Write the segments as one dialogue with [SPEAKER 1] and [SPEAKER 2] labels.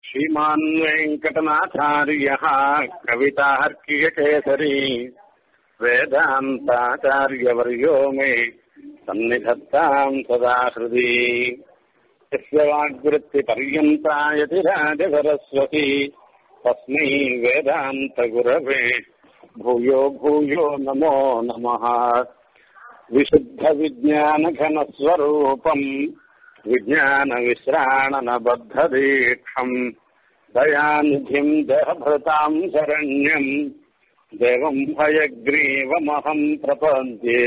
[SPEAKER 1] श्रीमान् वेङ्कटनाथार्यः कवितार्कियकेसरी वेदान्ताचार्यवर्यो मे सन्निधत्ताम् सदा हृदि यस्य वाग्वृत्तिपर्यन्ता यतिराजसरस्वती तस्मै वेदान्तगुरवे भूयो भूयो नमो नमः विशुद्धविज्ञानघनस्वरूपम् विज्ञानविश्राणनबद्धदीक्षम् दयानिधिम् देहभृताम् शरण्यम् देवम् भयग्रीवमहम् प्रपद्ये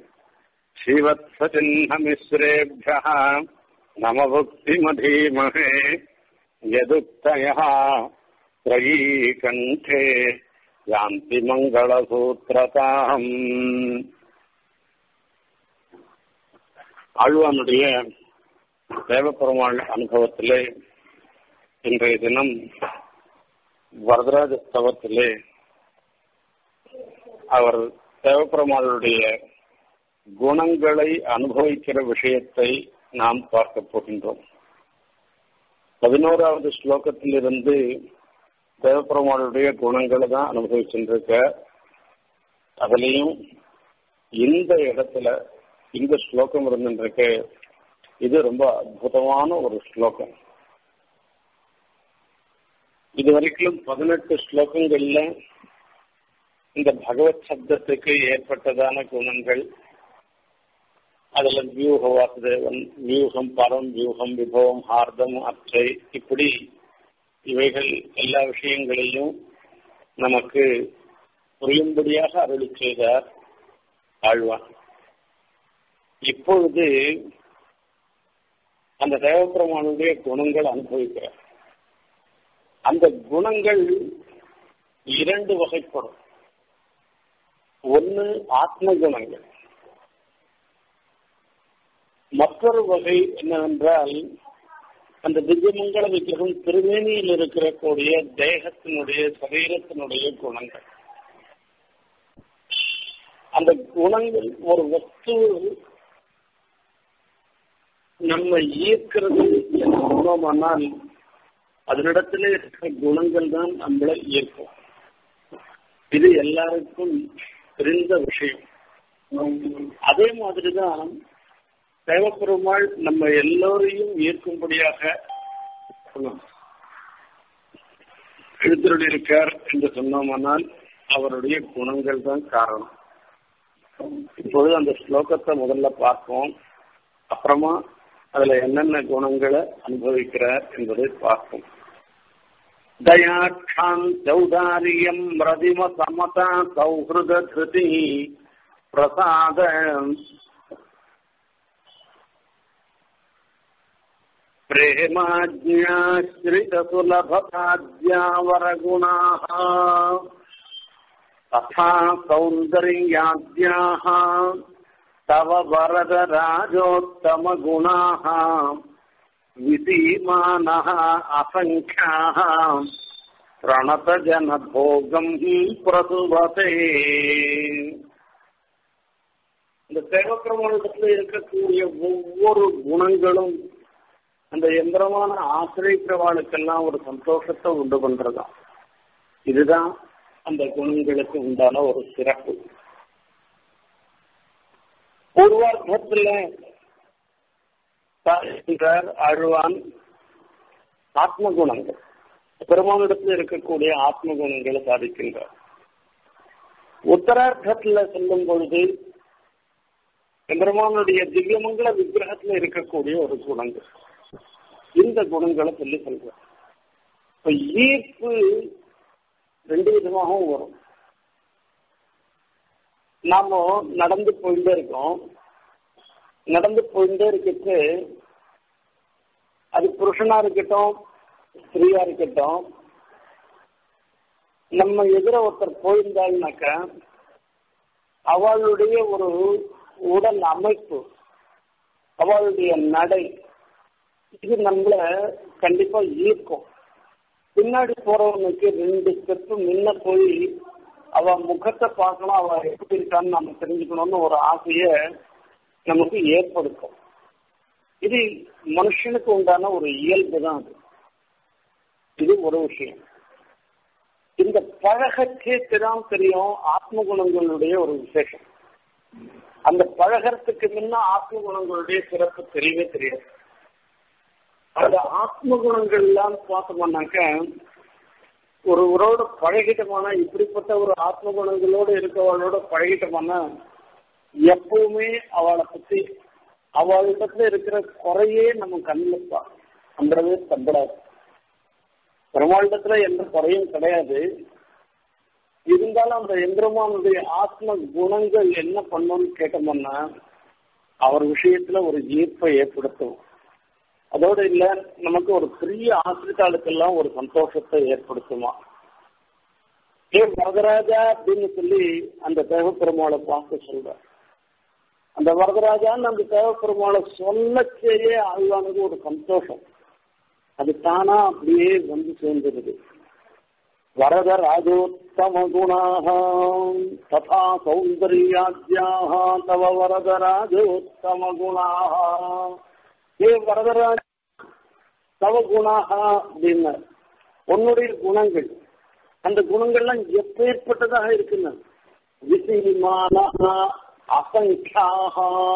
[SPEAKER 1] श्रीवत्सचिह्नमिश्रेभ्यः नम भुक्तिमधीमहे यदुक्तयः त्रयीकण्ठे யாந்தி மங்களசூத்திரதாம் ஆழ்வானுடைய தேவப்பெருமாள் அனுபவத்திலே இன்றைய தினம் வரதராஜ ஸ்தவத்திலே அவர் தேவப்பெருமாளுடைய குணங்களை அனுபவிக்கிற விஷயத்தை நாம் பார்க்க போகின்றோம் பதினோராவது ஸ்லோகத்திலிருந்து தேவப்பெருமாளுடைய குணங்களை தான் அனுபவிச்சுருக்க அதுலேயும் இந்த இடத்துல இந்த ஸ்லோகம் இருந்துருக்க இது ரொம்ப அற்புதமான ஒரு ஸ்லோகம் இது வரைக்கும் பதினெட்டு ஸ்லோகங்கள்ல இந்த பகவத் சப்தத்துக்கு ஏற்பட்டதான குணங்கள் அதுல வியூக வாசுதேவன் வியூகம் பரம் வியூகம் விபவம் ஹார்தம் அற்றை இப்படி இவைகள் எல்லா விஷயங்களையும் நமக்கு புரியும்படியாக அருளி செய்தார் ஆழ்வான் இப்பொழுது அந்த தேவபெருமானுடைய குணங்கள் அனுபவிக்கிறார் அந்த குணங்கள் இரண்டு வகைப்படும் ஒன்று ஆத்ம குணங்கள் மற்றொரு வகை என்னவென்றால் அந்த திவ்யமங்கல விக்கிரகம் திருவேணியில் இருக்கிற கூடிய தேகத்தினுடைய சரீரத்தினுடைய குணங்கள் அந்த குணங்கள் ஒரு வஸ்து நம்ம ஈர்க்கிறது என்று சொன்னோமானால் அதனிடத்துல இருக்கிற குணங்கள் தான் நம்மளை ஈர்க்கும் இது எல்லாருக்கும் தெரிந்த விஷயம் அதே மாதிரிதான் தேவப்பெருமாள் நம்ம எல்லோரையும் ஈர்க்கும்படியாக எழுத்தருளிருக்கார் என்று சொன்னோமானால் அவருடைய குணங்கள் தான் காரணம் இப்பொழுது அந்த ஸ்லோகத்தை முதல்ல பார்ப்போம் அப்புறமா அதுல என்னென்ன குணங்களை அனுபவிக்கிறார் என்பதை பார்ப்போம் தயாட்சான் சௌதாரியம் ரதிம சமதா சௌஹிருத திருதி பிரசாத प्रेमाज्ञाश्रितसुलभताद्यावरगुणाः तथा सौन्दर्याद्याः तव वरदराजोत्तमगुणाः विसीमानः असङ्ख्याः प्रणतजनभोगम् प्रसुवते இந்த தேவப்பிரமாணத்தில் இருக்கக்கூடிய ஒவ்வொரு குணங்களும் அந்த எந்திரமான ஆசிரியக்கிறவாளுக்கெல்லாம் ஒரு சந்தோஷத்தை உண்டு பண்றதாம் இதுதான் அந்த குணங்களுக்கு உண்டான ஒரு சிறப்பு பூர்வார்த்தத்துல அழுவான் ஆத்ம குணங்கள் பெருமானிடத்தில் இருக்கக்கூடிய ஆத்ம குணங்களை சாதிக்கின்றார் உத்தரார்த்தத்துல சொல்லும் பொழுது பெருமானுடைய திவ்யமங்கல விக்கிரகத்துல இருக்கக்கூடிய ஒரு குணங்கள் இந்த குணங்களை சொல்லி சொல்றோம் இப்ப ஈர்ப்பு ரெண்டு விதமாகவும் வரும் நாம நடந்து போயிட்டே இருக்கோம் நடந்து போயிட்டே இருக்கிறது அது புருஷனா இருக்கட்டும் ஸ்திரீயா இருக்கட்டும் நம்ம எதிர ஒருத்தர் போயிருந்தாங்கனாக்கா அவளுடைய ஒரு உடல் அமைப்பு அவளுடைய நடை இது நம்மள கண்டிப்பா ஈர்க்கும் பின்னாடி போறவனுக்கு ரெண்டு ஸ்டெப்பு முன்ன போய் அவ முகத்தை பார்க்கணும் அவ எப்படி இருக்கான்னு நம்ம தெரிஞ்சுக்கணும்னு ஒரு ஆசைய நமக்கு ஏற்படுத்தும் இது மனுஷனுக்கு உண்டான ஒரு இயல்பு தான் அது ஒரு விஷயம் இந்த பழகச்சே தான் தெரியும் ஆத்ம குணங்களுடைய ஒரு விசேஷம் அந்த பழகிறதுக்கு முன்ன ஆத்ம குணங்களுடைய சிறப்பு தெரியவே தெரியாது அந்த ஆத்ம குணங்கள் எல்லாம் பார்த்தோம்னாக்க ஒரு உரோட பழகிட்டோம்னா இப்படிப்பட்ட ஒரு ஆத்ம குணங்களோடு இருக்கவளோட பழகிட்டோம்னா எப்பவுமே அவளை பத்தி அவளிடத்துல இருக்கிற குறையே நம்ம கண்ணில் பண்றதே தம்படாது பெருமாளிடத்துல எந்த குறையும் கிடையாது இருந்தாலும் அந்த எந்திரமானுடைய ஆத்ம குணங்கள் என்ன பண்ணணும்னு கேட்டோம்னா அவர் விஷயத்துல ஒரு ஈர்ப்பை ஏற்படுத்தும் அதோடு இல்ல நமக்கு ஒரு பெரிய ஆசிரித்தாளுக்கெல்லாம் ஒரு சந்தோஷத்தை ஏற்படுத்துமா ஏ வரதராஜா அப்படின்னு சொல்லி அந்த தேவப்பெருமாளை பார்க்க சொல்ற அந்த வரதராஜான்னு அந்த தேவப்பெருமாளை சொல்லச்சேயே ஆழ்வானது ஒரு சந்தோஷம் அது தானா அப்படியே வந்து சேர்ந்துருது வரத ராஜோத்தம குணாக ததா சௌந்தர்யாத்யாக தவ வரத ராஜோத்தம குணாக ஏ வரதராஜ தவ குணாக அப்படின்னு உன்னுடைய குணங்கள் அந்த குணங்கள்லாம் எப்பேற்பட்டதாக இருக்குன்னு விசீமானஹா அசங்கியாக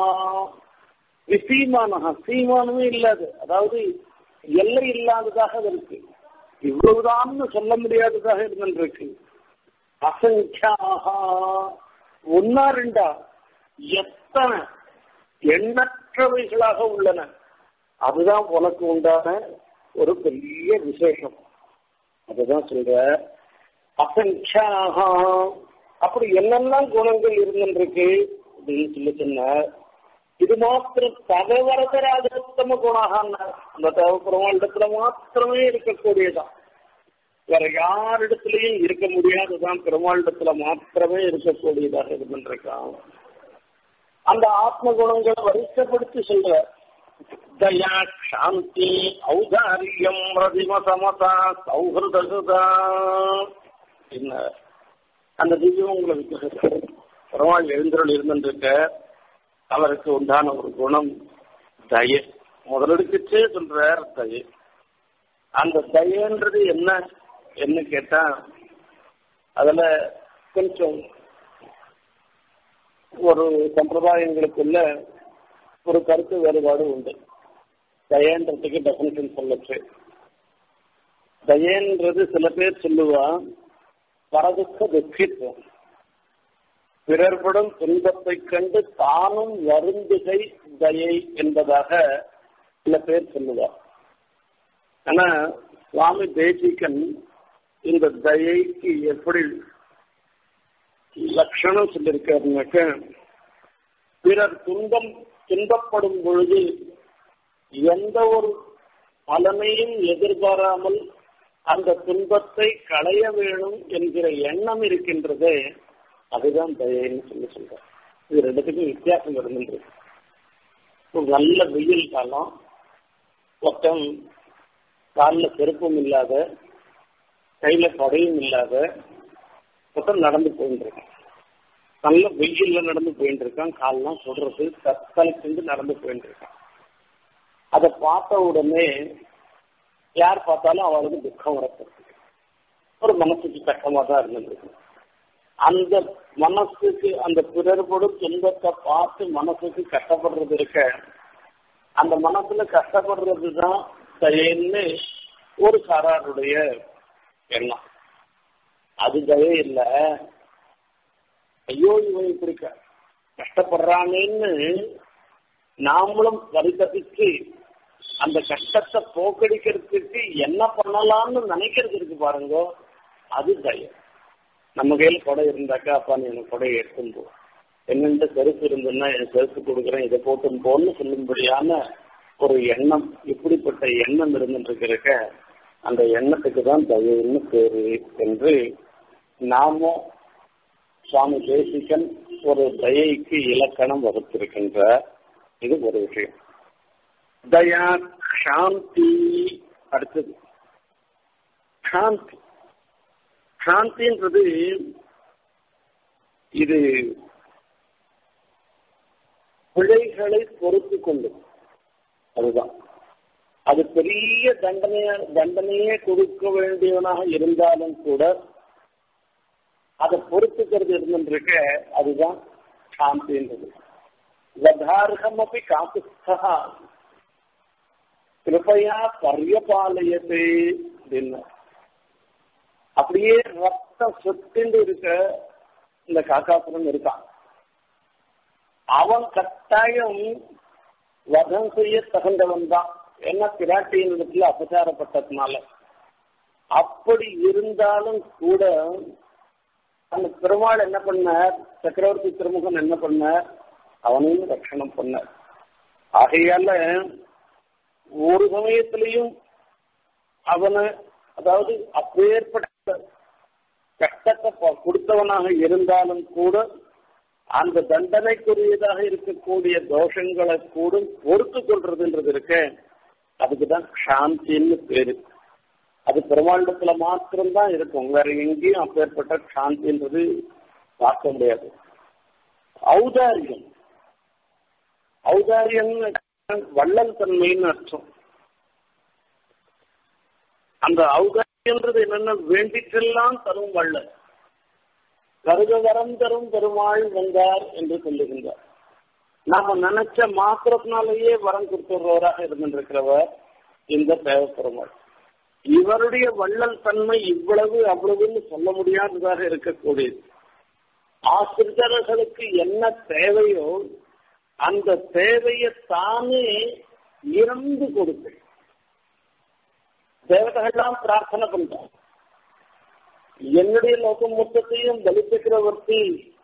[SPEAKER 1] விசீமானஹா சீமானமே இல்லாது அதாவது எல்லை இல்லாததாக இருக்கு இவ்வளவுதான்னு சொல்ல முடியாததாக இருந்திருக்கு அசங்கியாக ஒன்னா ரெண்டா எத்தனை எண்ணற்றவைகளாக உள்ளன அதுதான் உனக்கு உண்டான ஒரு பெரிய விசேஷம் அதுதான் சொல்ற அசங்கியாக அப்படி என்னெல்லாம் குணங்கள் இருந்திருக்கு அப்படின்னு சொல்லி சொன்னார் இது மாத்திரம் தகவரதராஜோத்தம குணாக அந்த தேவபெருமாண்டத்துல மாத்திரமே இருக்கக்கூடியதான் வேற யாரிடத்திலையும் இருக்க முடியாதுதான் பெருமாளிடத்துல மாத்திரமே இருக்கக்கூடியதாக இருந்திருக்கான் அந்த ஆத்ம குணங்களை வரிசைப்படுத்தி சொல்ற தயா சாந்தி ஔதாரியம் ரதிம சமதா சௌஹிருதா என்ன அந்த திவ்யம் உங்களுக்கு பெருமாள் எழுந்தருள் இருந்திருக்க அவருக்கு உண்டான ஒரு குணம் தய முதலெடுக்கச்சே சொல்றார் தய அந்த தயன்றது என்ன என்ன கேட்டா அதுல கொஞ்சம் ஒரு சம்பிரதாயங்களுக்குள்ள ஒரு கருத்து வேறுபாடு உண்டு தயன்றதுக்கு டெபினிஷன் சொல்லச்சு தயன்றது சில பேர் சொல்லுவா பரதுக்க துக்கித்துவம் பிறர்படும் துன்பத்தை கண்டு தானும் வருந்துகை தயை என்பதாக சில பேர் சொல்லுவார் ஆனா சுவாமி தேசிகன் இந்த தயைக்கு எப்படி லட்சணம் சொல்லியிருக்காருனாக்க பிறர் துன்பம் துன்பப்படும் பொழுது எந்த ஒரு பலனையும் எதிர்பாராமல் அந்த துன்பத்தை களைய வேணும் என்கிற எண்ணம் இருக்கின்றதே அதுதான் தயைன்னு சொல்லி சொல்றேன் இது ரெண்டுத்துக்கும் வித்தியாசம் இருந்துருக்கு ஒரு நல்ல வெயில் காலம் ஒருத்தன் காலில் செருப்பும் இல்லாத கையில படையும் இல்லாத ஒருத்தன் நடந்து போயிட்டு இருக்கான் நல்ல வெயில்ல நடந்து போயிட்டு இருக்கான் கால்லாம் சொல்றது தத்தலை செஞ்சு நடந்து போயிட்டு இருக்கான் அதை பார்த்த உடனே யார் பார்த்தாலும் அவளுக்கு துக்கம் வரப்படுது ஒரு மனசுக்கு கஷ்டமா தான் இருந்துருக்கு அந்த மனசுக்கு அந்த பிறர்படும் துன்பத்தை பார்த்து மனசுக்கு கஷ்டப்படுறது இருக்க அந்த மனசுல கஷ்டப்படுறது தான் தயன்னு ஒரு சாராருடைய எண்ணம் அது தயே இல்ல ஐயோ இவன் இப்படி கஷ்டப்படுறானேன்னு நாமளும் பரிதபிச்சு அந்த கஷ்டத்தை போக்கடிக்கிறதுக்கு என்ன பண்ணலாம்னு நினைக்கிறது இருக்கு பாருங்க அது தயம் நம்ம கையில கொடை இருந்தாக்கா அப்பா நீ எனக்கு கொடையை எடுத்துன்னு போ என்னென்ன செருப்பு இருந்ததுன்னா என் செருப்பு கொடுக்குறேன் இதை போட்டு போன்னு சொல்லும்படியான ஒரு எண்ணம் இப்படிப்பட்ட எண்ணம் இருந்துட்டு இருக்க அந்த எண்ணத்துக்கு தான் தயவுன்னு பேரு என்று நாமும் சுவாமி தேசிகன் ஒரு தயைக்கு இலக்கணம் வகுத்திருக்கின்ற இது ஒரு விஷயம் தயா சாந்தி அடுத்தது சாந்தி சாந்தின்றது இது பிழைகளை பொறுத்து கொண்டு அதுதான் அது பெரிய தண்டனைய தண்டனையே கொடுக்க வேண்டியவனாக இருந்தாலும் கூட அதை பொறுத்துக்கிறது இருந்துருக்க அதுதான் சாந்தின்றது வதார்கம் அப்படி காத்துஸ்தா கிருப்பையா பரியபாலயத்தே அப்படின்னு அப்படியே ரத்த சொத்திண்டு இருக்க இந்த காக்காசுரன் இருக்கான் அவன் கட்டாயம் வதம் செய்ய தகுந்தவன் தான் ஏன்னா பிராட்டியின் இடத்துல அபச்சாரப்பட்டதுனால அப்படி இருந்தாலும் கூட அந்த பெருமாள் என்ன பண்ணார் சக்கரவர்த்தி திருமுகன் என்ன பண்ணார் அவனையும் ரட்சணம் பண்ணார் ஆகையால ஒரு சமயத்திலையும் அவனை அதாவது அப்பேற்பட்ட கஷ்டத்தை கொடுத்தவனாக இருந்தாலும் கூட அந்த தண்டனைக்குரியதாக இருக்கக்கூடிய தோஷங்களை கூட பொறுத்து கொள்றதுன்றது இருக்க அதுக்குதான் சாந்தின்னு பேரு அது பெருமாண்டத்துல மாத்திரம்தான் இருக்கும் வேற எங்கேயும் அப்பேற்பட்ட சாந்தின்றது பார்க்க முடியாது ஔதாரியம் ஔதாரியம் வள்ளல் தன்மைன்னு அர்த்தம் அந்த ஔதாரியன்றது என்னன்னா வேண்டிக்கெல்லாம் தரும் வள்ளல் கருத வரம் தரும் பெருமாள் வந்தார் என்று சொல்லுகின்றார் நாம நினைச்ச மாத்திரத்தினாலேயே வரம் கொடுத்துறவராக இருந்திருக்கிறவர் இந்த தேவ பெருமாள் இவருடைய வள்ளல் தன்மை இவ்வளவு அவ்வளவுன்னு சொல்ல முடியாததாக இருக்கக்கூடியது ஆசிரியர்களுக்கு என்ன தேவையோ அந்த தேவையை தானே இறந்து கொடுப்பேன் தேவதைகள்லாம் பிரார்த்தனை பண்றான் என்னுடைய லோகம் மொத்தத்தையும் பலி சக்கரவர்த்தி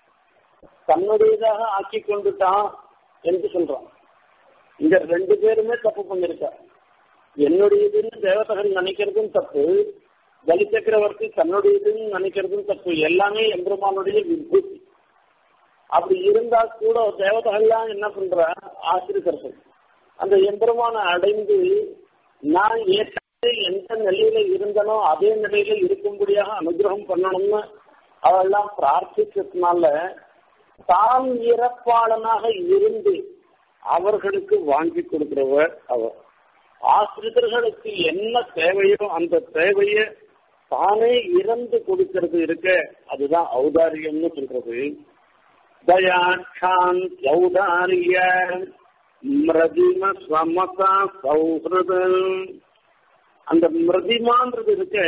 [SPEAKER 1] தன்னுடையதாக ஆக்கி கொண்டுட்டான் என்று சொல்றான் இங்க ரெண்டு பேருமே தப்பு பண்ணிருக்கா என்னுடையதுன்னு தேவதைகள் நினைக்கிறதும் தப்பு பலி சக்கரவர்த்தி தன்னுடையதுன்னு நினைக்கிறதும் தப்பு எல்லாமே எம்பெருமானுடைய விபூதி அப்படி இருந்தா கூட தேவதைகள்லாம் என்ன பண்ற ஆசிரியர்கள் அந்த எம்பெருமானை அடைந்து நான் ஏற்கனவே எந்த நிலையில இருந்தனோ அதே நிலையில இருக்கும்படியாக அனுகிரகம் பண்ணணும்னு அவெல்லாம் பிரார்த்திச்சதுனால தான் இறப்பாளனாக இருந்து அவர்களுக்கு வாங்கி கொடுக்கிறவர் அவர் ஆசிரியர்களுக்கு என்ன தேவையோ அந்த தேவையை தானே இறந்து கொடுக்கிறது இருக்க அதுதான் ஔதாரியம்னு சொல்றது தயாட்சாந்த் ஔதாரிய மிருதிம ஸ்வமதா சௌஹிருதம் அந்த மிருதிமான்றது இருக்க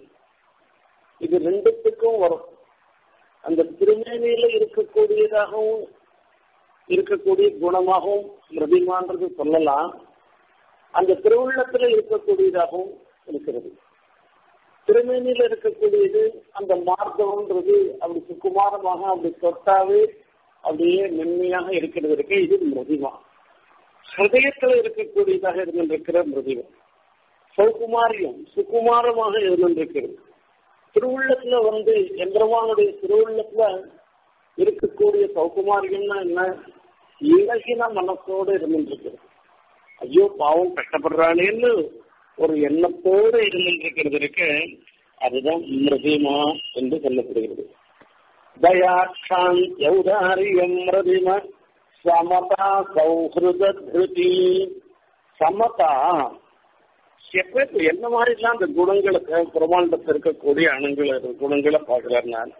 [SPEAKER 1] இது ரெண்டுத்துக்கும் வரும் அந்த திருமேனியில இருக்கக்கூடியதாகவும் இருக்கக்கூடிய குணமாகவும் மிருதிமான்றது சொல்லலாம் அந்த திருவுள்ளத்துல இருக்கக்கூடியதாகவும் இருக்கிறது திருமேனியில இருக்கக்கூடியது அந்த மார்க்கம்ன்றது அப்படி சுக்குமாரமாக அப்படி தொட்டாவே அப்படியே மென்மையாக இருக்கிறது இருக்கு இது மிருதிமா ஹிருதயத்துல இருக்கக்கூடியதாக இருந்திருக்கிற மிருதிவம் சௌகுமாரியம் சுகுமாரமாக இருந்திருக்கிறது திருவுள்ளத்துல வந்து எந்திரமானுடைய திருவுள்ளத்துல இருக்கக்கூடிய சௌகுமாரியம்னா என்ன இலகின மனசோடு இருந்துருக்கிறது ஐயோ பாவம் கஷ்டப்படுறானேன்னு ஒரு எண்ணத்தோடு இருந்திருக்கிறது இருக்க அதுதான் மிருதிமா என்று சொல்லப்படுகிறது தயாட்சான் யௌதாரியம் மிருதிம சமதா சௌஹிருத திருதி சமதா எப்ப என்ன மாதிரிலாம் அந்த குணங்களுக்கு பிரமாண்டத்தில் இருக்கக்கூடிய அணுங்களை குணங்களை பார்க்கிறார் நான்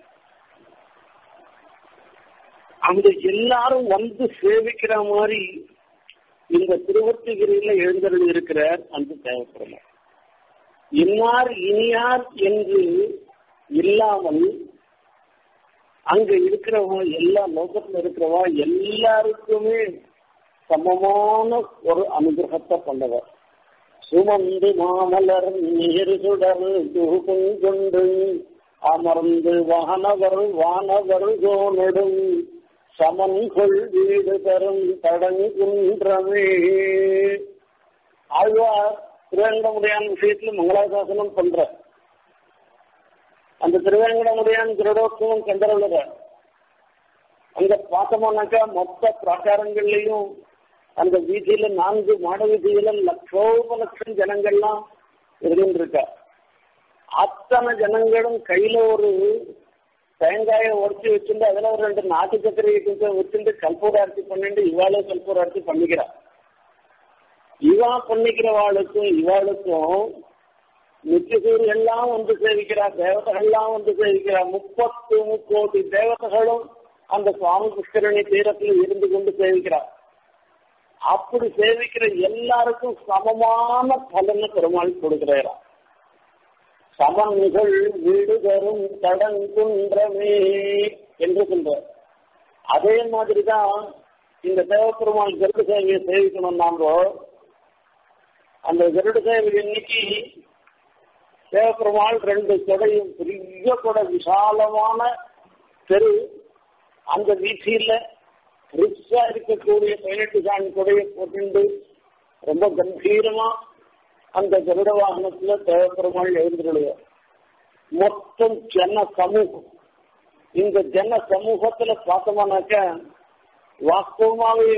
[SPEAKER 1] அந்த எல்லாரும் வந்து சேவிக்கிற மாதிரி இந்த திருவர்த்திகிரியில எழுந்தருள் இருக்கிறார் அந்த தேவப்பெருமாள் இன்னார் இனியார் என்று இல்லாமல் அங்க இருக்கிறவா எல்லா லோகத்துல இருக்கிறவா எல்லாருக்குமே சமமான ஒரு அனுகிரகத்தை பண்ணவர் சுமந்து மாமலர் நீர் சுடர் கொண்டு அமர்ந்து வானவர் வானவர் கோனடும் சமன்கொள் வீடு தரும் தடங்குன்றமே ஆழ்வார் திருவேங்கடமுடையான் விஷயத்துல மங்களாசாசனம் பண்ற அந்த திருவேங்கடமுடையான் திருடோத்சவம் கண்டறவுல அங்க பார்த்தோம்னாக்கா மொத்த பிராகாரங்கள்லயும் அந்த வீதியில நான்கு மாட வீதியில லட்சோப லட்சம் ஜனங்கள்லாம் இருந்துருக்கா அத்தனை ஜனங்களும் கையில ஒரு தேங்காயை உடச்சி வச்சுட்டு அதுல ஒரு ரெண்டு நாட்டு சக்கரையை கொஞ்சம் வச்சுட்டு கல்பூர அரிசி பண்ணிட்டு இவாளே கல்பூர அரிசி பண்ணிக்கிறா இவா பண்ணிக்கிறவாளுக்கும் இவாளுக்கும் நித்தியசூர் எல்லாம் வந்து சேவிக்கிறா தேவதைகள்லாம் வந்து சேவிக்கிறா முப்பத்து முக்கோடி தேவதைகளும் அந்த சுவாமி புஷ்கரணி தீரத்தில் இருந்து கொண்டு சேவிக்கிறா அப்படி சேவிக்கிற எல்லாருக்கும் சமமான பலனை பெருமாள் கொடுக்கிறாரா சமன்கள் வீடு தரும் தடங்குன்றமே என்று சொல்றார் அதே மாதிரிதான் இந்த தேவப்பெருமாள் கருட சேவையை சேவிக்கணும் நாம அந்த கருட சேவை இன்னைக்கு தேவப்பெருமாள் ரெண்டு கொடையும் பெரிய கொடை விசாலமான தெரு அந்த வீதியில ரிச்சா இருக்கக்கூடிய பதினெட்டு சாணி கொடையை போட்டு ரொம்ப கம்பீரமா அந்த கருட வாகனத்துல தேவப்பெருமாள் எழுந்துள்ளார் மொத்தம் ஜன சமூகம் இந்த ஜன சமூகத்துல பார்த்தோம்னாக்க வாஸ்தவமாவே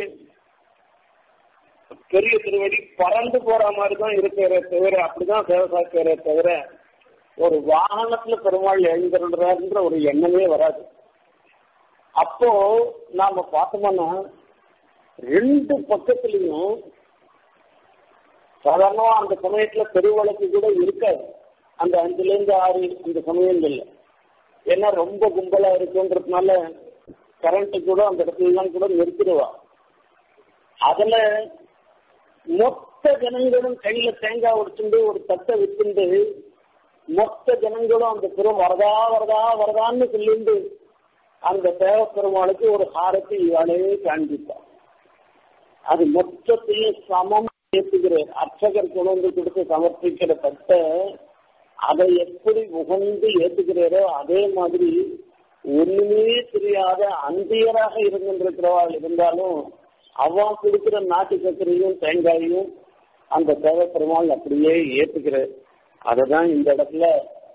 [SPEAKER 1] பெரிய திருவடி பறந்து போற மாதிரி தான் இருக்கிற தவிர அப்படிதான் சேவை சாக்கிறே தவிர ஒரு வாகனத்துல பெருமாள் எழுந்துடுறாருன்ற ஒரு எண்ணமே வராது அப்போ நாம பார்த்தோம்னா ரெண்டு பக்கத்துலயும் சாதாரணமா அந்த சமயத்துல பெருவழக்கு கூட இருக்காது அந்த அஞ்சுல இருந்து ஆறு அந்த சமயங்கள்ல ஏன்னா ரொம்ப கும்பலா இருக்குன்றதுனால கரண்ட் கூட அந்த இடத்துல கூட நிறுத்திடுவா அதுல மொத்த ஜனங்களும் கையில தேங்காய் உடைச்சுண்டு ஒரு தட்டை வித்துண்டு மொத்த ஜனங்களும் அந்த பெரும் வரதா வரதா வரதான்னு சொல்லிண்டு அந்த தேவ பெருமாளுக்கு ஒரு ஹாரத்தை இவாளே காண்பித்தார் அது மொத்தத்தையும் சமம் ஏற்றுகிறார் அர்ச்சகர் கொண்டு வந்து கொடுத்து சமர்ப்பிக்கிற தட்டை அதை எப்படி உகந்து ஏற்றுகிறாரோ அதே மாதிரி ஒண்ணுமே தெரியாத அந்தியராக இருந்திருக்கிறவள் இருந்தாலும் அவா கொடுக்கிற நாட்டு சக்கரையும் தேங்காயும் அந்த தேவ பெருமாள் அப்படியே ஏற்றுக்கிறார் அததான் இந்த இடத்துல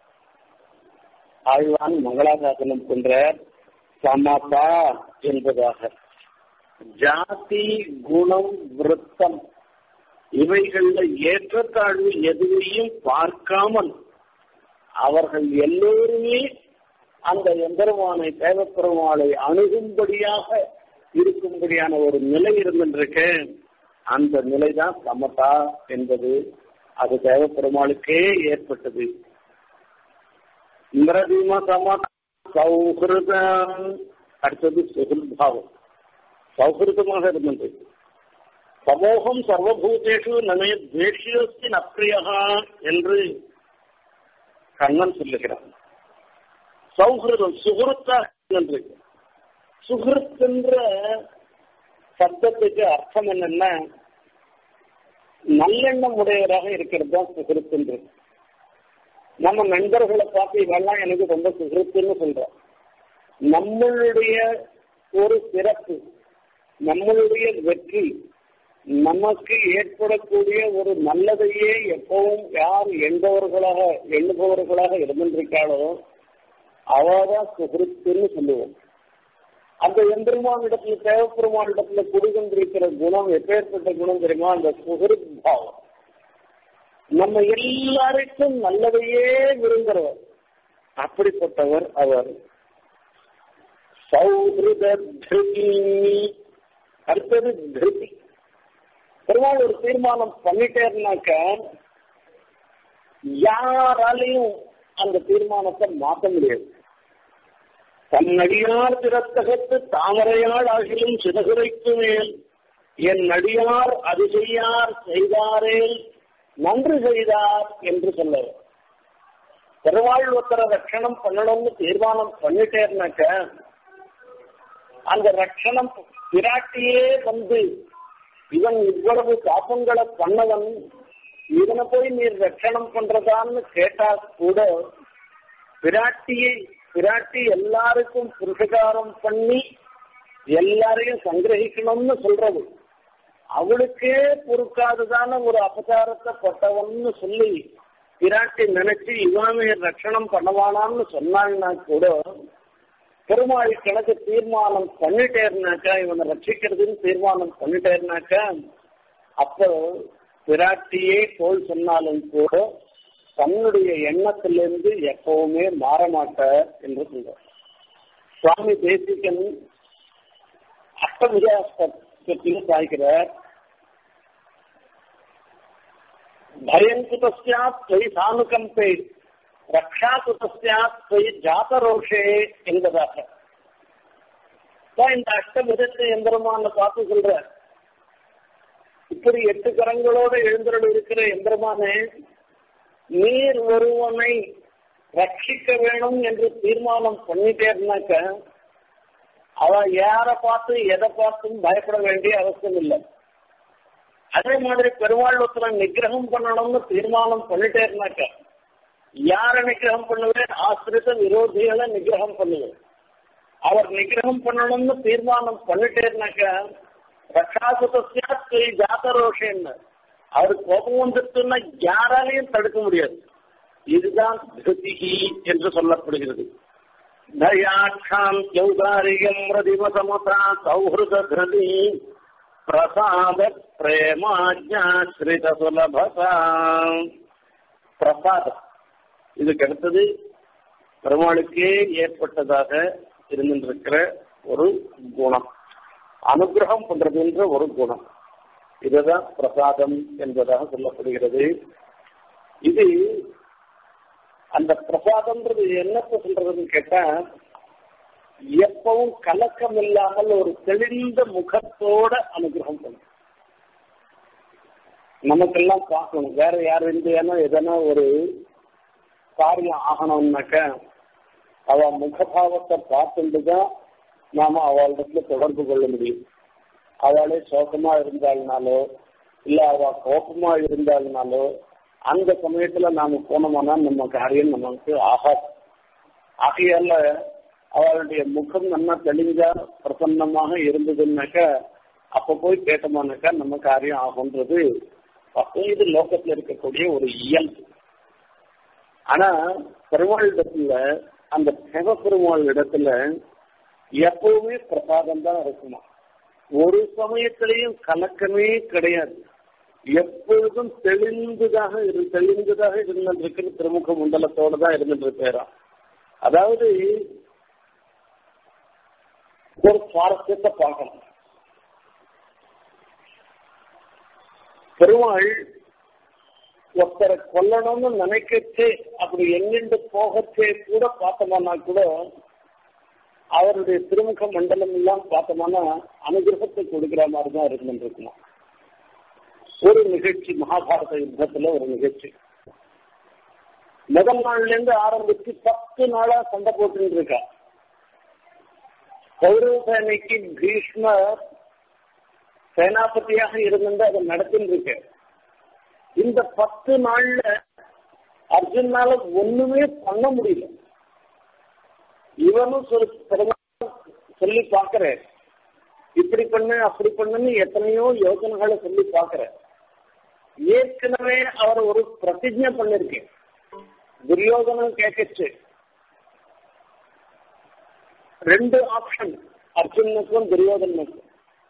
[SPEAKER 1] ஆழ்வான் மங்களாசாசனம் கொன்ற சமதா என்பதாக ஜாதி குணம் விருத்தம் இவைகள்ல ஏற்றத்தாழ்வு எதுவையும் பார்க்காமல் அவர்கள் எல்லோருமே அந்த எம்பெருமானை தேவப்பெருமாளை அணுகும்படியாக இருக்கும்படியான ஒரு நிலை இருந்திருக்க அந்த நிலைதான் சமதா என்பது அது தேவப்பெருமாளுக்கே ஏற்பட்டது இந்திரதீம சம சௌஹிருதம் அடுத்தது சுகுல்பாவம் சௌஹிருதமாக இருந்தது சமூகம் சர்வபூதேஷு நமே துவேஷியோஸ்தி நப்பிரியா என்று கண்ணன் சொல்லுகிறான் சௌஹிருதம் சுகுருத்தாக என்று சுகிருத் என்ற சப்தத்துக்கு அர்த்தம் என்னன்னா நல்லெண்ணம் உடையவராக இருக்கிறது தான் சுகிருத் என்று நம்ம நண்பர்களை பார்த்து இவெல்லாம் எனக்கு ரொம்ப சுகிருத்துன்னு சொல்றோம் நம்மளுடைய ஒரு சிறப்பு நம்மளுடைய வெற்றி நமக்கு ஏற்படக்கூடிய ஒரு நல்லதையே எப்பவும் யார் எண்பவர்களாக எண்ணுபவர்களாக இருந்திருக்காளோ அவதான் சுகிருத்துன்னு சொல்லுவோம் அந்த எம்பெருமான் இடத்துல தேவப்பெருமான் இடத்துல குடிகொண்டிருக்கிற குணம் எப்பேற்பட்ட குணம் தெரியுமா அந்த சுகிருத் பாவம் நம்ம எல்லாருக்கும் நல்லதையே விரும்புகிறவர் அப்படிப்பட்டவர் அவர் சௌஹிருத திருதி அடுத்தது திருதி பெருமாள் ஒரு தீர்மானம் பண்ணிட்டேன்னாக்க யாராலையும் அந்த தீர்மானத்தை மாற்ற முடியாது தன்னடியார் திறத்தகத்து தாமரையாள் ஆகிலும் சிதகுரைக்கு மேல் என் நடியார் அது செய்யார் செய்தாரேல் நன்று செய்தார் என்று சொல்லுவார் பெருமாள் ஒருத்தர ரட்சணம் பண்ணணும்னு தீர்மானம் பண்ணிட்டேன்னாக்க அந்த ரட்சணம் பிராட்டியே வந்து இவன் இவ்வளவு பாப்பங்களை பண்ணவன் இவனை போய் நீர் ரட்சணம் பண்றதான்னு கேட்டா கூட பிராட்டியை பிராட்டி எல்லாருக்கும் புருஷகாரம் பண்ணி எல்லாரையும் சங்கிரகிக்கணும்னு சொல்றது அவளுக்கே பொறுக்காததான ஒரு அபசாரத்தை பட்டவன்னு சொல்லி பிராட்டி நினைச்சு இவாமே ரட்சணம் பண்ணவானான்னு சொன்னாங்கன்னா கூட பெருமாள் கணக்கு தீர்மானம் பண்ணிட்டேருனாக்கா இவனை ரட்சிக்கிறதுன்னு தீர்மானம் பண்ணிட்டேருனாக்கா அப்போ பிராட்டியே போல் சொன்னாலும் கூட தன்னுடைய எண்ணத்திலிருந்து எப்பவுமே மாறமாட்ட என்று சொல்றார் சுவாமி தேசிகன் அஷ்டபுஜாஸ்தியில் சாய்க்கிறார் பயம் குதஸ்யாத் தொய் சானுகம்பே ரக்ஷா குதஸ்யாத் தொய் ஜாதரோஷே என்பதாக இந்த அஷ்டபுதத்தை எந்திரமான பார்த்து சொல்ற இப்படி எட்டு கரங்களோடு எழுந்தருள் இருக்கிற எந்திரமானே நீர் ஒருவனை ரட்சிக்க வேணும் என்று தீர்மானம் பண்ணிட்டேன்னாக்க அவ யாரை பார்த்து எதை பார்த்தும் பயப்பட வேண்டிய அவசியம் இல்லை அதே மாதிரி பெருமாள் ஒருத்தரை நிகிரகம் பண்ணணும்னு தீர்மானம் பண்ணிட்டேன்னாக்க யார நிகிரகம் பண்ணுவேன் ஆசிரித்த விரோதிகளை நிகிரகம் பண்ணுவேன் அவர் நிகிரகம் பண்ணணும்னு தீர்மானம் பண்ணிட்டேன்னாக்க ரட்சாசுத்தியா ஜாத்தரோஷன்னு அவர் கோபம் வந்துட்டுன்னா யாராலையும் தடுக்க முடியாது இதுதான் திருதிகி என்று சொல்லப்படுகிறது தயாட்சாம் யௌதாரியம் ரதிவசமதா சௌஹிருத கிருதி பிரசாத பிரேமாஜாஸ்ரித சுலபதா பிரசாதம் இதுக்கு அடுத்தது பெருமாளுக்கே ஏற்பட்டதாக இருந்திருக்கிற ஒரு குணம் அனுகிரகம் பண்றதுன்ற ஒரு குணம் இதுதான் பிரசாதம் என்பதாக சொல்லப்படுகிறது இது அந்த பிரசாதம்ன்றது என்னத்த சொல்றதுன்னு கேட்டா எப்பவும் கலக்கம் இல்லாமல் ஒரு தெளிந்த முகத்தோட அனுகிரகம் பண்ணும் நமக்கெல்லாம் பார்க்கணும் வேற யார் இந்தியானா எதனா ஒரு காரியம் ஆகணும்னாக்க அவ முகபாவத்தை பார்த்துட்டு தான் நாம அவளிடத்துல தொடர்பு கொள்ள முடியும் அவளே சோகமா இருந்தாள்னாலோ இல்ல அவ கோபமா இருந்தாள்னாலோ அந்த சமயத்துல நாம போனோம்னா நம்ம காரியம் நமக்கு ஆகாது ஆகையால அவளுடைய முகம் நல்லா தெளிஞ்சா பிரசன்னமாக இருந்ததுன்னாக்க அப்ப போய் கேட்டோம்னாக்கா நம்ம காரியம் ஆகுன்றது அப்போ இது லோகத்துல இருக்கக்கூடிய ஒரு இயல்பு ஆனா பெருமாள் இடத்துல அந்த சிவ பெருமாள் இடத்துல எப்பவுமே பிரசாதம் தான் இருக்குமா ஒரு சமயத்திலையும் கலக்கமே கிடையாது எப்பொழுதும் தெளிந்ததாக இரு தெளிந்ததாக இருந்திருக்கிற திருமுக மண்டலத்தோட தான் இருந்துட்டு அதாவது ஒரு சுவாரஸ்யத்தை பார்க்கணும் பெருமாள் ஒருத்தரை கொல்லணும்னு நினைக்கச்சே அப்படி எங்கிருந்து போகச்சே கூட பார்த்தோம்னா கூட அவருடைய திருமுக மண்டலம் எல்லாம் பார்த்தோம்னா அனுகிரகத்தை கொடுக்கிற மாதிரி தான் இருந்துருக்குமா ஒரு நிகழ்ச்சி மகாபாரத யுத்தத்துல ஒரு நிகழ்ச்சி முதல் நாள்ல இருந்து ஆரம்பிச்சு பத்து நாளா சண்டை போட்டு இருக்கா கௌரவ சேனைக்கு பீஷ்மர் சேனாபதியாக இருந்து அதை நடத்தின்னு இருக்கு இந்த பத்து நாள்ல அர்ஜுனால ஒண்ணுமே பண்ண முடியல இவனும் சொல்லி பாக்குற இப்படி பண்ணு அப்படி பண்ணுன்னு எத்தனையோ யோசனைகளை சொல்லி பாக்குற ஏற்கனவே அவர் ஒரு பிரதிஜை பண்ணிருக்கேன் துரியோதனம் கேட்கச்சு ரெண்டு ஆப்ஷன் அர்ஜுனுக்கும் துரியோதனுக்கும்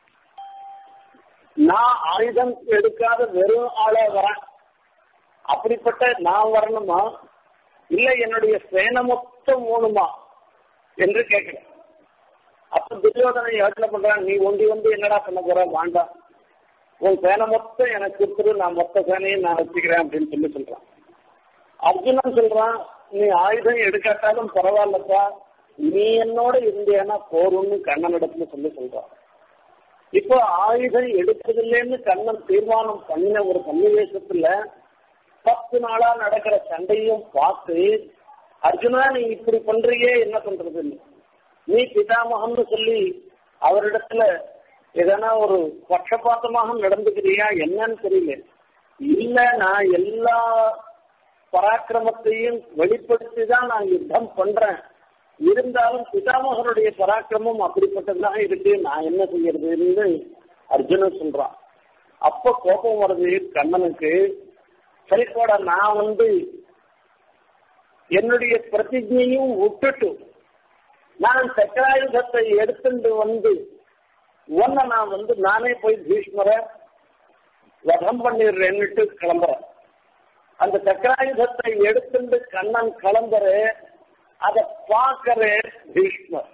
[SPEAKER 1] நான் ஆயுதம் எடுக்காத வெறும் ஆளா வரேன் அப்படிப்பட்ட நான் வரணுமா இல்ல என்னுடைய சேனை மொத்தம் ஓணுமா என்று கேட்கிறேன் அப்ப துரியோதனை யோசனை பண்றான் நீ ஒண்டி வந்து என்னடா பண்ண போற வேண்டாம் உன் சேனை மொத்தம் எனக்கு கொடுத்துரு நான் மொத்த சேனையும் நான் வச்சுக்கிறேன் அப்படின்னு சொல்லி சொல்றான் அர்ஜுனன் சொல்றான் நீ ஆயுதம் எடுக்காட்டாலும் பரவாயில்லப்பா நீ என்னோட இருந்தேன்னா போரும்னு கண்ணன் இடத்துல சொல்லி சொல்றான் இப்போ ஆயுதம் எடுப்பதில்லைன்னு கண்ணன் தீர்மானம் பண்ணின ஒரு சன்னிவேசத்துல பத்து நாளா நடக்கிற சண்டையும் பார்த்து அர்ஜுனா நீ இப்படி பண்றியே என்ன பண்றது நீ பிதாமகம்னு சொல்லி அவரிடத்துல எதனா ஒரு பட்சபாத்தமாக நடந்துக்கிறியா என்னன்னு தெரியல இல்ல நான் எல்லா பராக்கிரமத்தையும் வெளிப்படுத்தி தான் நான் யுத்தம் பண்றேன் இருந்தாலும் பிதாமகனுடைய பராக்கிரமம் அப்படிப்பட்டதுதான் இருக்கு நான் என்ன செய்யறதுன்னு அர்ஜுனன் சொல்றான் அப்ப கோபம் வருது கண்ணனுக்கு சரிப்போட நான் வந்து என்னுடைய பிரதிஜையும் விட்டுட்டு நான் சக்கராயுதத்தை எடுத்துட்டு வந்து ஒன்ன நான் வந்து நானே போய் பீஷ்மர வதம் பண்ணிடுறேன்னுட்டு கிளம்புறேன் அந்த சக்கராயுதத்தை எடுத்துட்டு கண்ணன் கிளம்புற அதை பார்க்கிற பீஷ்மர்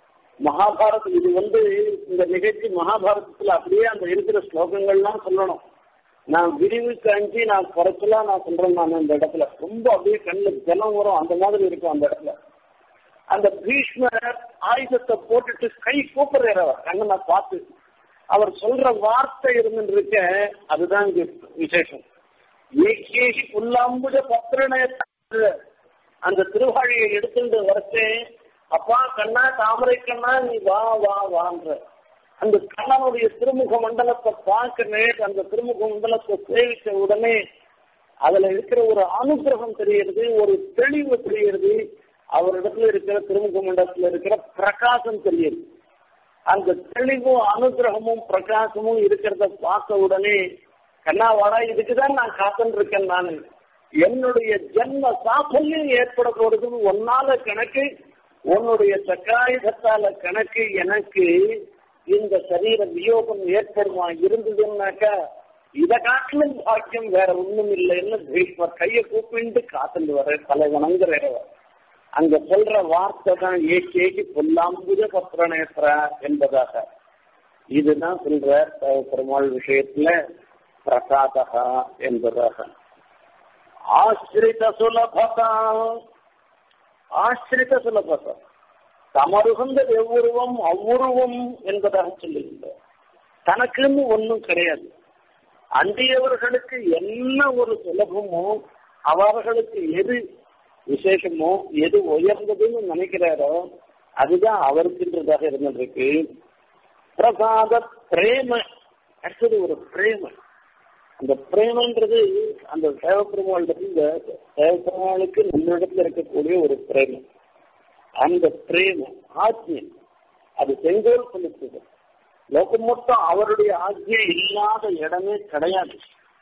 [SPEAKER 1] மகாபாரதம் இது வந்து இந்த நிகழ்ச்சி மகாபாரதத்துல அப்படியே அந்த இருக்கிற ஸ்லோகங்கள்லாம் சொல்லணும் நான் விரிவு காஞ்சி நான் குறைச்சலா நான் சொல்றேன் நான் இந்த இடத்துல ரொம்ப அப்படியே கண்ணில் ஜலம் வரும் அந்த மாதிரி இருக்கும் அந்த இடத்துல அந்த பீஷ்மர் ஆயுதத்தை போட்டுட்டு கை கூப்பிடுறாரு அவர் கண்ணனை பார்த்து அவர் சொல்ற வார்த்தை இருந்துருக்க அதுதான் இங்க விசேஷம் ஏகேகி புல்லாம்புஜ பத்திரனைய அந்த திருவாழியை எடுத்துட்டு வரச்சே அப்பா கண்ணா தாமரை கண்ணா நீ வா வா வான்ற அந்த கண்ணனுடைய திருமுக மண்டலத்தை பார்க்க அந்த திருமுக மண்டலத்தை சேவிச்ச உடனே அதுல இருக்கிற ஒரு அனுகிரகம் தெரிகிறது ஒரு தெளிவு தெரிகிறது அவரிடத்துல இருக்கிற திருமுக மண்டலத்துல இருக்கிற பிரகாசம் தெரியுது அந்த தெளிவும் அனுகிரகமும் பிரகாசமும் இருக்கிறத பார்த்த உடனே கண்ணா வாடா இதுக்குதான் நான் காத்துட்டு இருக்கேன் நான் என்னுடைய ஜென்ம சாஃபல்யம் ஏற்பட போறது ஒன்னால கணக்கு உன்னுடைய சக்காயுதத்தால கணக்கு எனக்கு இந்த சரீர வியோகம் ஏற்படுமா இருந்ததுன்னாக்கா இதை காட்டிலும் பாக்கியம் வேற ஒண்ணும் இல்லைன்னு பீஷ்மர் கையை கூப்பிட்டு காத்துட்டு வர தலைவனங்கிற அங்க சொல்ற வார்த்தை தான் ஏகேகி பொல்லாம்புஜ பத்திரநேத்திர என்பதாக இதுதான் சொல்ற பெருமாள் விஷயத்துல பிரசாதகா என்பதாக ஆசிரித சுலபதா ஆசிரித சுலபதா தமருகந்த எவ்வுருவம் அவ்வுருவம் என்பதாக சொல்லுகின்றார் தனக்குன்னு ஒன்றும் கிடையாது அண்டியவர்களுக்கு என்ன ஒரு சுலபமோ அவர்களுக்கு எது விசேஷமோ எது உயர்ந்ததுன்னு நினைக்கிறாரோ அதுதான் அவருக்குன்றதாக இருந்திருக்கு பிரசாத பிரேம அடுத்தது ஒரு பிரேம அந்த பிரேமன்றது அந்த தேவப்பெருமாள் இந்த தேவப்பெருமாளுக்கு நம்மிடத்துல இருக்கக்கூடிய ஒரு பிரேமம் அந்த பிரேமம் ஆத்மியம் அது செங்கோல் செலுத்துது லோகம் மொத்தம் அவருடைய ஆஜ்ஞை இல்லாத இடமே கிடையாது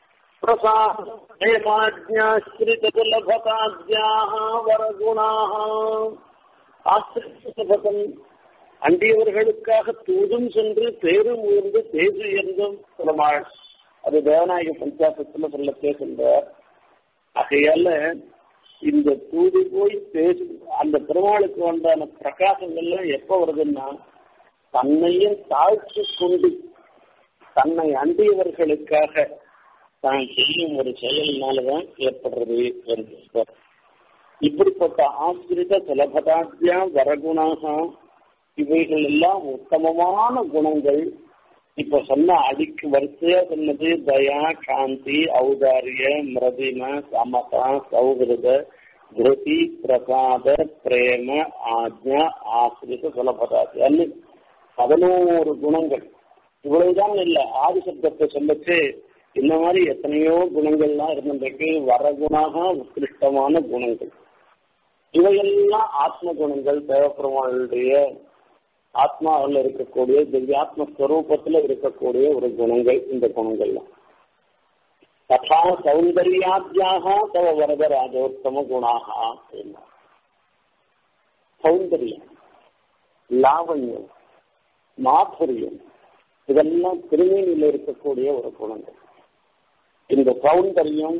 [SPEAKER 1] அண்டியவர்களுக்காக தூதும் சென்று பேரும் உயர்ந்து பேசு உயர்ந்தும் பெருமாள் அது தேவநாயக பஞ்சாசத்துல சொல்ல பேசுகிறார் ஆகையால இந்த தூது போய் பேசு அந்த பெருமாளுக்கு வந்தான பிரகாசங்கள்லாம் எப்ப வருதுன்னா தன்னையும் தாழ்ச்சி கொண்டு தன்னை அண்டியவர்களுக்காக தான் செய்யும் ஒரு செயலினாலதான் ஏற்படுறது என்று இப்படிப்பட்ட ஆசிரித சுலபதாத்தியா வரகுணாக இவைகள் எல்லாம் உத்தமமான குணங்கள் இப்ப சொன்ன அடிக்கு வரிசையா சொன்னது தயா காந்தி ஔதாரிய மிரதிம சமதா சௌகிருத திருதி பிரசாத பிரேம ஆஜ்ஞா ஆசிரித சுலபதாத்தியான்னு பதினோரு குணங்கள் இவ்வளவுதான் இல்ல ஆதி சப்தத்தை சொல்லச்சு இந்த மாதிரி எத்தனையோ குணங்கள்லாம் இருந்திருக்கு வரகுணாக உத்கிருஷ்டமான குணங்கள் இவையெல்லாம் ஆத்ம குணங்கள் தேவப்பெருமாளுடைய ஆத்மாவில் இருக்கக்கூடிய திவ்யாத்ம ஸ்வரூபத்துல இருக்கக்கூடிய ஒரு குணங்கள் இந்த குணங்கள்லாம் ததா சௌந்தர்யாத்யாக தவ வரத ராஜோத்தம குணாக அப்படின்னா சௌந்தரியம் லாவண்யம் மாதுரியம் இதெல்லாம் திருமேனியில் இருக்கக்கூடிய ஒரு குணங்கள் இந்த சௌந்தரியம்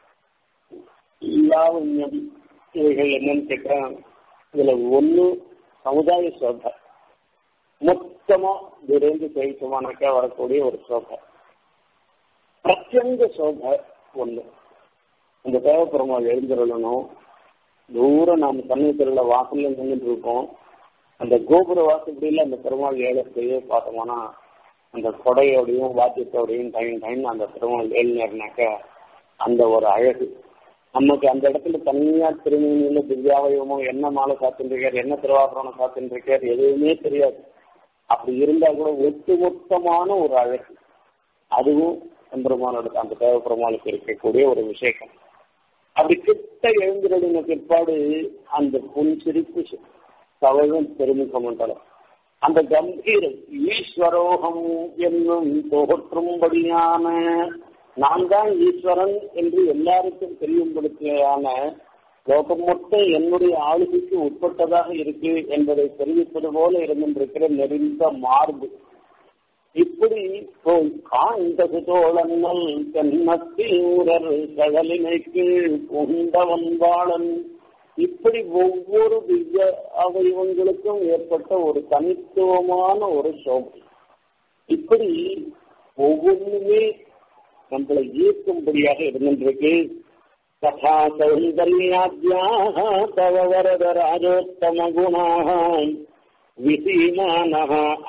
[SPEAKER 1] லாவண்யம் இவைகள் என்னன்னு கேட்டா இதுல ஒண்ணு சமுதாய சோபை மொத்தமா விரைந்து ஜெயிச்சமானாக்கா வரக்கூடிய ஒரு சோபை பிரத்யங்க சோபை ஒண்ணு அந்த தேவப்பெருமாள் எழுந்திரணும் தூரம் நாம் சமயத்தில் வாசல்ல நின்றுட்டு இருக்கோம் அந்த கோபுர வாசப்படியில் அந்த பெருமாள் ஏழத்தையே பார்த்தோம்னா அந்த கொடையோடையும் வாத்தியத்தோடையும் டைம் டைம் அந்த பெருமாள் ஏழினாருனாக்கா அந்த ஒரு அழகு நமக்கு அந்த இடத்துல தனியா திருமணியில திவ்யாவயமோ என்ன மாலை காத்துருக்கார் என்ன திருவாபரணம் காத்துருக்கார் எதுவுமே தெரியாது அப்படி இருந்தா கூட ஒட்டுமொத்தமான ஒரு அழகு அதுவும் எம்பெருமானோட அந்த தேவப்பெருமாளுக்கு இருக்கக்கூடிய ஒரு விசேஷம் அப்படி கிட்ட எழுந்திரடின பிற்பாடு அந்த புன் சிரிப்பு தவழும் பெருமுக மண்டலம் அந்த கம்பீரம் ஈஸ்வரோகம் என்னும் தோற்றும்படியான நான் தான் ஈஸ்வரன் என்று எல்லாருக்கும் தெரியும்படுத்தியான லோகம் மொத்தம் என்னுடைய ஆளுகைக்கு உட்பட்டதாக இருக்கு என்பதை தெரிவிப்பது போல இருந்திருக்கிற நெறிந்த மார்பு இப்படி போய் காண்பது தோழன்னல் தென்னத்தீரர் கடலினைக்கு புண்டவன் வாழன் இப்படி ஒவ்வொரு திவ்ய அவயவங்களுக்கும் ஏற்பட்ட ஒரு தனித்துவமான ஒரு சோபை இப்படி ஒவ்வொன்றுமே நம்மளை ஈர்க்கும்படியாக இருந்திருக்கு ததா சௌந்தர்யாத்யாக தவ வரத ராஜோத்தம குணாக விசீமான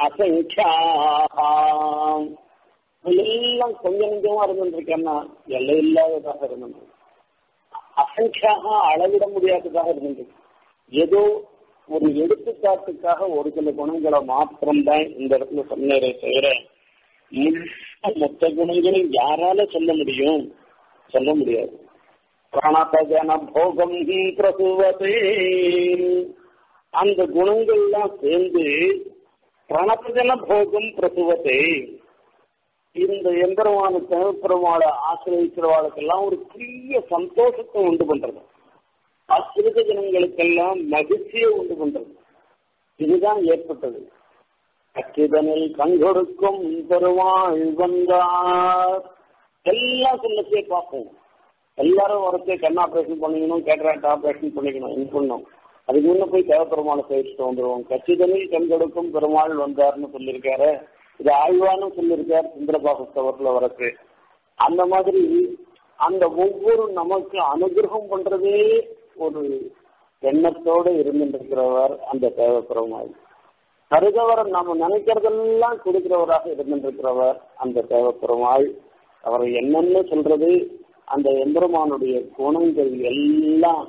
[SPEAKER 1] அசங்கியாம் எல்லாம் கொஞ்சம் கொஞ்சமா இருந்துருக்கேன்னா எல்லை இல்லாததாக இருந்தது அசங்கியாக அளவிட முடியாததாக இருந்தது ஏதோ ஒரு எடுத்துக்காட்டுக்காக ஒரு சில குணங்களை மாத்திரம்தான் இந்த இடத்துல சொன்னதை தவிர மொத்த குணங்களும் யாரால சொல்ல முடியும் சொல்ல முடியாது பிராணபஜன போகம் பிரசுவதே அந்த குணங்கள்லாம் சேர்ந்து பிரணபஜன போகம் பிரசுவதே இந்த எந்திரமான தமிழ்பெருமாளை ஆசிரியக்கிறவாளுக்கெல்லாம் ஒரு பெரிய சந்தோஷத்தை உண்டு பண்றது அசிறுக ஜனங்களுக்கெல்லாம் மகிழ்ச்சியை உண்டு பண்றது இதுதான் ஏற்பட்டது அச்சிதனில் கண்கொடுக்கும் பெருமாள் வந்தார் எல்லாம் சொல்லச்சே பார்ப்போம் எல்லாரும் வரத்தே கண் ஆபரேஷன் பண்ணிக்கணும் கேட்ராக்ட் ஆபரேஷன் பண்ணிக்கணும் இது பண்ணணும் அதுக்கு முன்ன போய் தேவப்பெருமாளை சேவிச்சுட்டு வந்துடுவோம் கச்சிதனில் கண் கொடுக்கும் பெருமாள் வந்தார்னு சொல்லியிருக்காரு இது ஆழ்வானும் சொல்லியிருக்கார் சுந்தரபாகஸ்தவர்ல வரக்கு அந்த மாதிரி அந்த ஒவ்வொரு நமக்கு அனுகிரகம் பண்றதே ஒரு எண்ணத்தோடு இருந்துருக்கிறவர் அந்த தேவப்பெருமாள் கருதவர் நம்ம நினைக்கிறதெல்லாம் கொடுக்கிறவராக இருந்திருக்கிறவர் அந்த தேவப்பெருமாள் அவர் என்னன்னு சொல்றது அந்த எம்பெருமானுடைய குணங்கள் எல்லாம்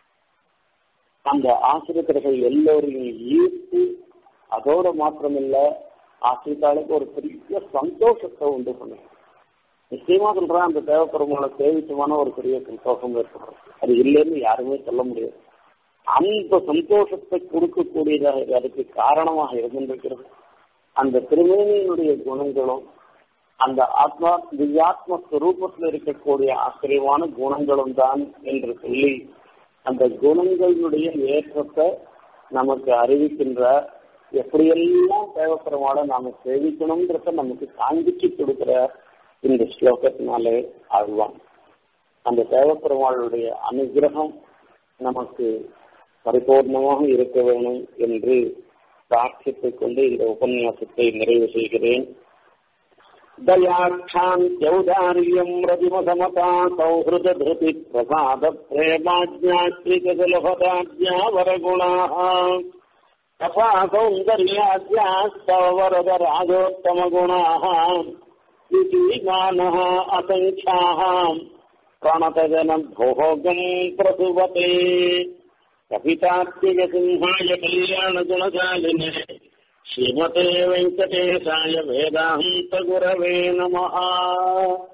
[SPEAKER 1] அந்த ஆசிரியர்கள் எல்லோரையும் ஈர்த்து அதோட மாத்திரமில்ல ஆசிரியர்களுக்கு ஒரு பெரிய சந்தோஷத்தை உண்டு பண்ணும் நிச்சயமா சொல்றேன் அந்த தேவப்பெருமாளை சேவிச்சமான ஒரு பெரிய சந்தோஷம் ஏற்படும் அது இல்லைன்னு யாருமே சொல்ல முடியாது அந்த சந்தோஷத்தை கொடுக்கக்கூடியதாக அதுக்கு காரணமாக இருந்திருக்கிறது அந்த திருமேனியினுடைய குணங்களும் அந்த ஆத்மா திவ்யாத்ம ஸ்வரூபத்தில் இருக்கக்கூடிய ஆச்சரியமான குணங்களும் தான் என்று சொல்லி அந்த குணங்களுடைய ஏற்றத்தை நமக்கு அறிவிக்கின்ற எப்படியெல்லாம் தேவைப்படுறவாட நாம சேவிக்கணுங்கிறத நமக்கு காண்பிச்சு கொடுக்கிற இந்த ஸ்லோகத்தினாலே ஆழ்வான் அந்த தேவப்பெருமாளுடைய அனுகிரகம் நமக்கு பரிபூர்ணமாக இருக்க வேணும் என்று பிரார்த்தித்துக் கொண்டு இந்த உபன்யாசத்தை நிறைவு செய்கிறேன் दयाक्षान्त्यौदार्यम् रतिमसमता सौहृदधृति प्रसाद प्रेमाज्ञाश्रितजलभताज्ञा वरगुणाः तथा सौन्दर्याद्यास्तव वरद राजोत्तमगुणाः इतिमानः असङ्ख्याः प्रणतजनभोगम् प्रसुवते कपितात्मिकसिंहाय कल्याणगुणशालिने श्रीमते वेङ्कटेशाय वेदान्तगुरवे नमः